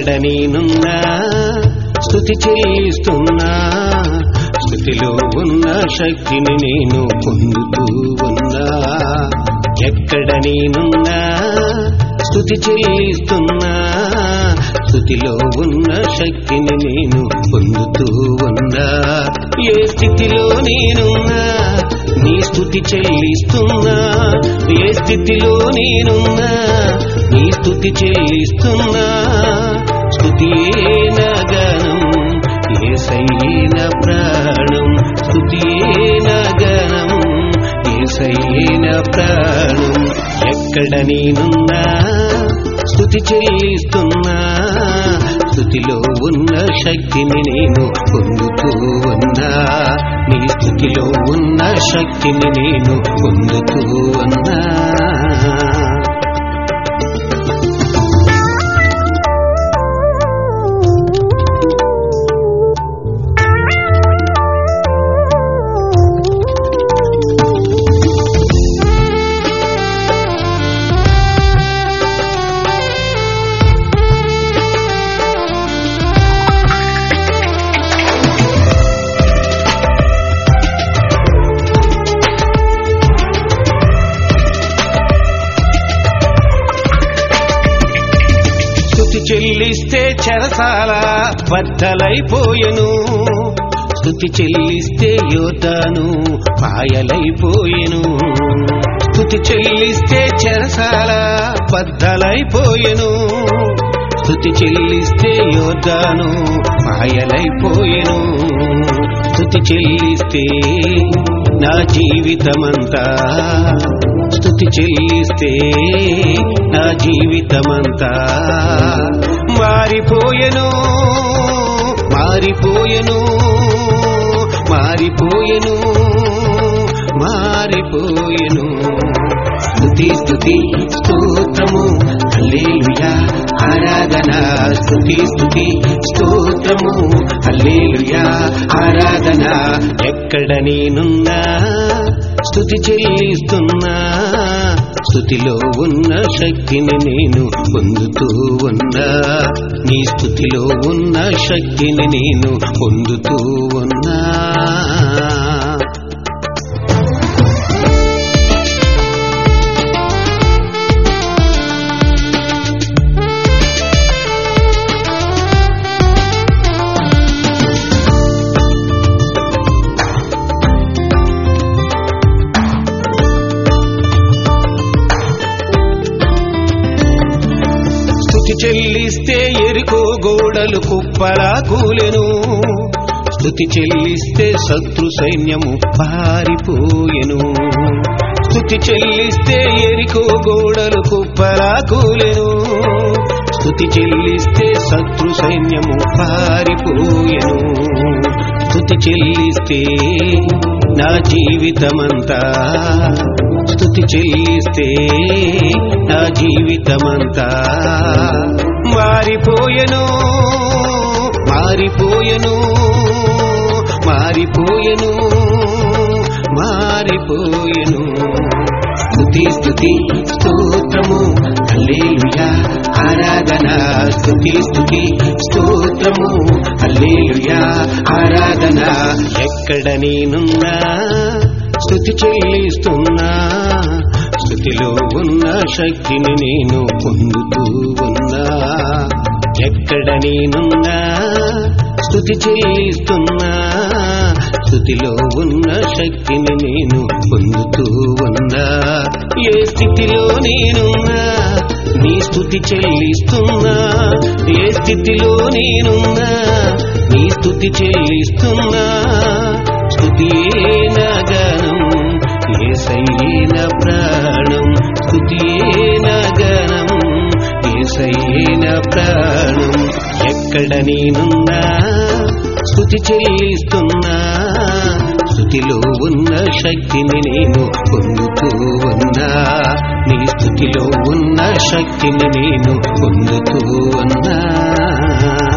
ఎక్కడ నేనున్నా స్థుతి చెల్లిస్తున్నా స్థుతిలో ఉన్న శక్తిని నేను పొందుతూ ఉన్నా ఎక్కడ నేనున్నా స్థుతి చెల్లిస్తున్నా స్థుతిలో ఉన్న శక్తిని నేను పొందుతూ ఉన్నా ఏ స్థితిలో నేనున్నా నీ స్థుతి చెల్లిస్తున్నా ఏ స్థితిలో నేనున్నా నీ స్థుతి చెల్లిస్తున్నా స్థుతి గణం ఏసైన ప్రాణం స్థుతి గణం ఏసైన ప్రాణం ఎక్కడ నేనున్నా స్థుతి చెల్లిస్తున్నా స్థుతిలో ఉన్న శక్తిని నేను పొందుతూ ఉన్నా నీ స్థుతిలో ఉన్న శక్తిని నేను పొందుతూ ఉన్నా స్థుతి చెల్లిస్తే చెరసాల బద్దలైపోయెను స్థుతి చెల్లిస్తే యోధాను పాయలైపోయెను స్థుతి చెల్లిస్తే చెరసాల బద్దలైపోయెను స్థుతి చెల్లిస్తే యోధాను పాయలైపోయెను స్థుతి చెల్లిస్తే నా జీవితమంతా స్థుతి చెల్లిస్తే నా జీవితమంతా మారిపోయెను మారిపోయెను మారిపోయెను మారిపోయెను స్థుతి స్థుతి స్తోత్రము హల్లెలూయా ఆరాధన స్థుతి స్థుతి స్తోత్రము హల్లెలూయా ఆరాధన ఎక్కడ నేనున్నా స్థుతి చెల్లిస్తున్నా స్థుతిలో ఉన్న శక్తిని నేను పొందుతూ ఉన్నా నీ స్థుతిలో ఉన్న శక్తిని నేను పొందుతూ ఉన్నా స్థుతి చెల్లిస్తే ఎరుకో గోడలు కుప్పలా కూలెను స్థుతి చెల్లిస్తే శత్రు సైన్యము పారిపోయెను స్థుతి చెల్లిస్తే ఎరికో గోడలు కుప్పలా కూలెను స్థుతి చెల్లిస్తే శత్రు సైన్యము పారిపోయెను స్థుతి చెల్లిస్తే నా జీవితమంతా స్థుతి చెల్లిస్తే నా జీవితమంతా మారిపోయెను మారిపోయెను మారిపోయెను మారిపోయెను స్థుతి స్థుతి స్తోత్రము హల్లెలూయా ఆరాధన స్థుతి స్థుతి స్తోత్రము హల్లెలూయా ఆరాధన ఎక్కడ నేనున్నా స్థుతి చెల్లిస్తున్నా స్థుతిలో ఉన్న శక్తిని నేను పొందుతూ ఉన్నా ఎక్కడ నేనున్నా స్థుతి చెల్లిస్తున్నా స్థుతిలో ఉన్న శక్తిని నేను పొందుతూ ఉన్నా ఏ స్థితిలో నేనున్నా నీ స్థుతి చెల్లిస్తున్నా ఏ స్థితిలో నేనున్నా నీ స్థుతి చెల్లిస్తున్నా స్థుతి గణం ఏసైన ప్రాణం స్థుతి గణం ఏసైన ప్రాణం ఎక్కడ నేనున్నా స్థుతి చెల్లిస్తున్నా స్థుతిలో ఉన్న శక్తిని నేను పొందుతూ ఉన్నా నీ స్థుతిలో ఉన్న శక్తిని నేను పొందుతూ ఉన్నా